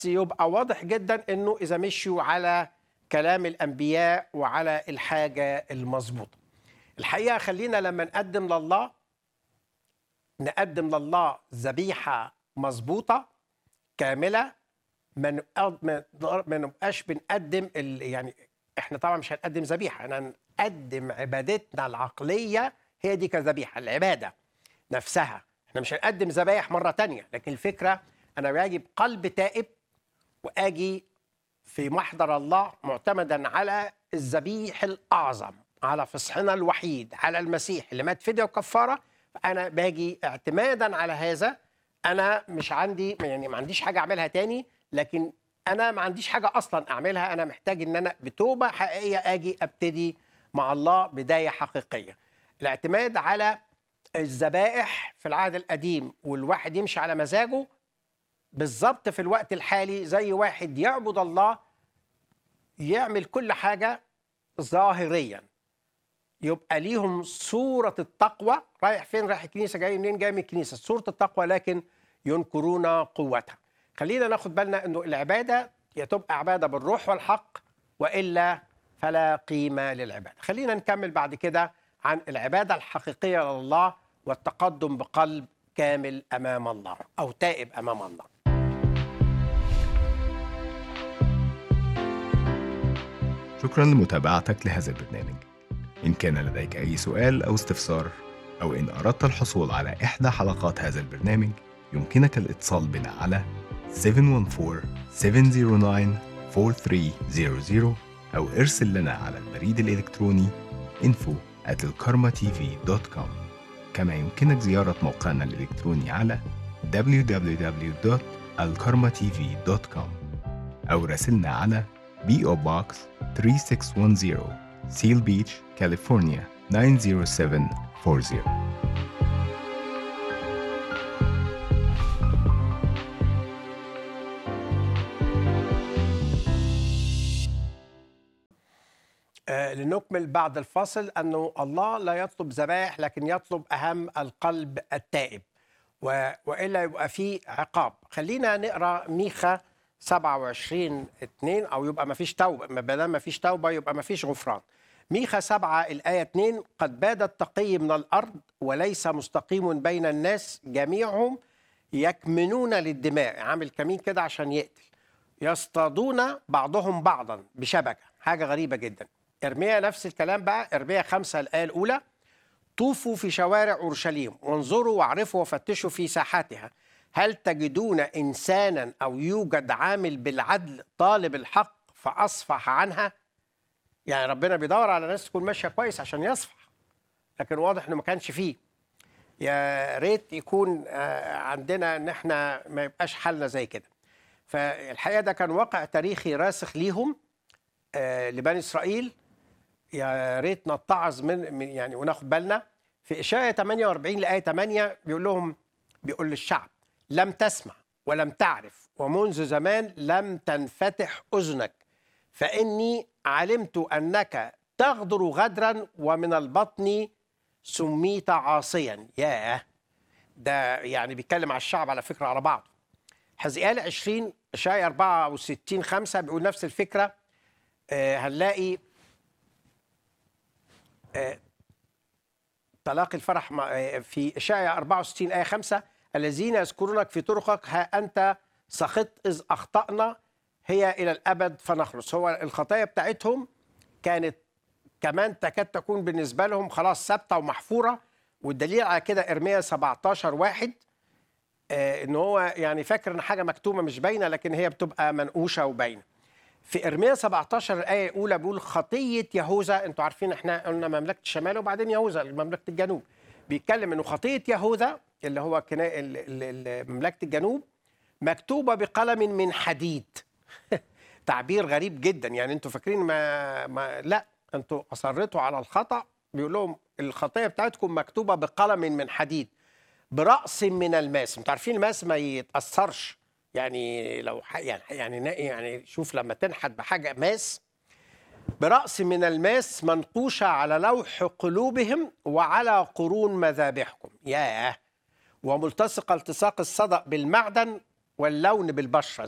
يبقى واضح جدا انه اذا مشوا على كلام الانبياء وعلى الحاجه المظبوطه. الحقيقه خلينا لما نقدم لله نقدم لله ذبيحه مظبوطه كامله ما نبقى- ما ما نبقاش بنقدم ال- يعني احنا طبعا مش هنقدم ذبيحه احنا هنقدم عبادتنا العقليه هي دي كذبيحه العباده نفسها احنا مش هنقدم ذبايح مره تانية لكن الفكره انا باجي بقلب تائب واجي في محضر الله معتمدا على الذبيح الاعظم على فصحنا الوحيد على المسيح اللي مات فديه وكفاره فانا باجي اعتمادا على هذا انا مش عندي يعني ما عنديش حاجه اعملها تاني لكن انا ما عنديش حاجه اصلا اعملها انا محتاج ان انا بتوبه حقيقيه اجي ابتدي مع الله بدايه حقيقيه الاعتماد على الذبائح في العهد القديم والواحد يمشي على مزاجه بالظبط في الوقت الحالي زي واحد يعبد الله يعمل كل حاجه ظاهريا يبقى ليهم صورة التقوى رايح فين رايح الكنيسة جاي منين جاي من الكنيسة صورة التقوى لكن ينكرون قوتها خلينا ناخد بالنا انه العبادة يا تبقى عبادة بالروح والحق وإلا فلا قيمة للعبادة خلينا نكمل بعد كده عن العبادة الحقيقية لله والتقدم بقلب كامل أمام الله أو تائب أمام الله شكرا لمتابعتك لهذا البرنامج إن كان لديك أي سؤال أو استفسار أو إن أردت الحصول على إحدى حلقات هذا البرنامج يمكنك الاتصال بنا على 714-709-4300 أو ارسل لنا على البريد الإلكتروني info at الكارما.tv.com كما يمكنك زيارة موقعنا الإلكتروني على www.alkarmatv.com أو راسلنا على PO Box 3610 Seal Beach, California 90740 آه، لنكمل بعد الفصل أنه الله لا يطلب ذبائح لكن يطلب أهم القلب التائب و... وإلا يبقى فيه عقاب خلينا نقرأ ميخا 27 2 أو يبقى ما فيش توبة ما دام ما فيش توبة يبقى ما فيش غفران ميخا 7 الآية 2 قد باد التقي من الأرض وليس مستقيم بين الناس جميعهم يكمنون للدماء عامل كمين كده عشان يقتل يصطادون بعضهم بعضا بشبكة حاجة غريبة جدا ارميا نفس الكلام بقى ارميا خمسة الآية الأولى طوفوا في شوارع أورشليم وانظروا واعرفوا وفتشوا في ساحاتها هل تجدون إنسانا أو يوجد عامل بالعدل طالب الحق فأصفح عنها يعني ربنا بيدور على ناس تكون ماشية كويس عشان يصفح لكن واضح انه ما كانش فيه يا ريت يكون آه، عندنا ان احنا ما يبقاش حالنا زي كده فالحقيقه ده كان واقع تاريخي راسخ ليهم آه، لبني اسرائيل يا ريت نتعظ من من- يعني وناخد بالنا في اشعياء 48 لايه 8 بيقول لهم بيقول للشعب لم تسمع ولم تعرف ومنذ زمان لم تنفتح اذنك فاني علمت انك تغدر غدرا ومن البطن سميت عاصيا ياه ده يعني بيتكلم على الشعب على فكره على بعض حزقيال 20 اشعياء 64 5 بيقول نفس الفكره آه، هنلاقي آه، تلاقي الفرح مع- آه، في اشعياء 64 ايه 5 الذين يذكرونك في طرقك ها انت سخطت اذ اخطانا هي الى الابد فنخلص هو الخطايا بتاعتهم كانت كمان تكاد تكون بالنسبه لهم خلاص ثابته ومحفوره والدليل على كده ارميا 17 واحد آه، ان هو يعني فاكر ان حاجه مكتوبه مش باينه لكن هي بتبقى منقوشه وباينه في ارميا 17 الايه الاولى بيقول خطيه يهوذا انتوا عارفين احنا قلنا مملكه الشمال وبعدين يهوذا مملكه الجنوب بيتكلم انه خطيه يهوذا اللي هو كنا ال- ال- ال- مملكه الجنوب مكتوبه بقلم من حديد تعبير غريب جدا يعني انتوا فاكرين ما, ما لا انتوا اصرتوا على الخطا بيقول لهم الخطيه بتاعتكم مكتوبه بقلم من حديد براس من الماس انتوا عارفين الماس ما يتاثرش يعني لو ح- يعني يعني يعني شوف لما تنحت بحاجه ماس براس من الماس منقوشه على لوح قلوبهم وعلى قرون مذابحكم ياه وملتصق التصاق الصدأ بالمعدن واللون بالبشره